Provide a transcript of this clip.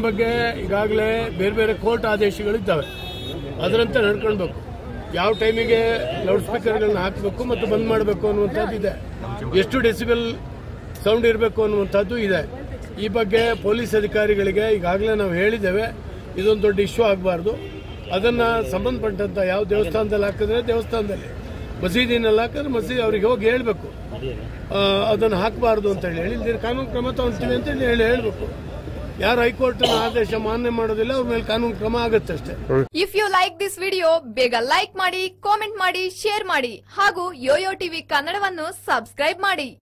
ಬಗ್ಗೆ ಈಗಾಗಲೇ ಬೇರೆ ಬೇರೆ ಕೋರ್ಟ್ ಆದೇಶಗಳಿದ್ದಾವೆ ಅದರಂತೆ ನಡ್ಕೊಳ್ಬೇಕು ಯಾವ ಟೈಮಿಗೆ ಲೌಡ್ ಸ್ಪೀಕರ್ಗಳನ್ನ ಹಾಕಬೇಕು ಮತ್ತು ಬಂದ್ ಮಾಡಬೇಕು ಅನ್ನುವಂಥದ್ದು ಇದೆ ಎಷ್ಟು ಡೆಸಿಬಲ್ ಸೌಂಡ್ ಇರಬೇಕು ಅನ್ನುವಂಥದ್ದು ಇದೆ ಈ ಬಗ್ಗೆ ಪೊಲೀಸ್ ಅಧಿಕಾರಿಗಳಿಗೆ ಈಗಾಗಲೇ ನಾವು ಹೇಳಿದ್ದೇವೆ ಇದೊಂದು ದೊಡ್ಡ ಇಶ್ಯೂ ಆಗಬಾರ್ದು ಅದನ್ನ ಸಂಬಂಧಪಟ್ಟಂತ ಯಾವ ದೇವಸ್ಥಾನದಲ್ಲಿ ಹಾಕಿದ್ರೆ ದೇವಸ್ಥಾನದಲ್ಲಿ ಮಸೀದಿನಲ್ಲಿ ಹಾಕಿದ್ರೆ ಮಸೀದಿ ಅವ್ರಿಗೆ ಹೋಗಿ ಹೇಳ್ಬೇಕು ಆ, ಅದನ್ನು ಹಾಕಬಾರ್ದು ಅಂತ ಹೇಳಿ ಹೇಳಿದ್ರೆ ಕಾನೂನು ಕ್ರಮ ತಗೊಳ್ತೀವಿ ಅಂತ ಹೇಳಿ ಹೇಳಿ ಹೇಳ್ಬೇಕು ಯಾರು ಹೈಕೋರ್ಟ್ನ ಆದೇಶ ಮಾನ್ಯ ಮಾಡೋದಿಲ್ಲ ಅವ್ರ ಮೇಲೆ ಕಾನೂನು ಕ್ರಮ ಆಗುತ್ತೆ ಅಷ್ಟೇ if you like this video ಬೇಗ ಲೈಕ್ ಮಾಡಿ ಕಾಮೆಂಟ್ ಮಾಡಿ ಶೇರ್ ಮಾಡಿ ಹಾಗೂ ಯೋಯೋ ಟಿವಿ ಕನ್ನಡವನ್ನು ಸಬ್ಸ್ಕ್ರೈಬ್ ಮಾಡಿ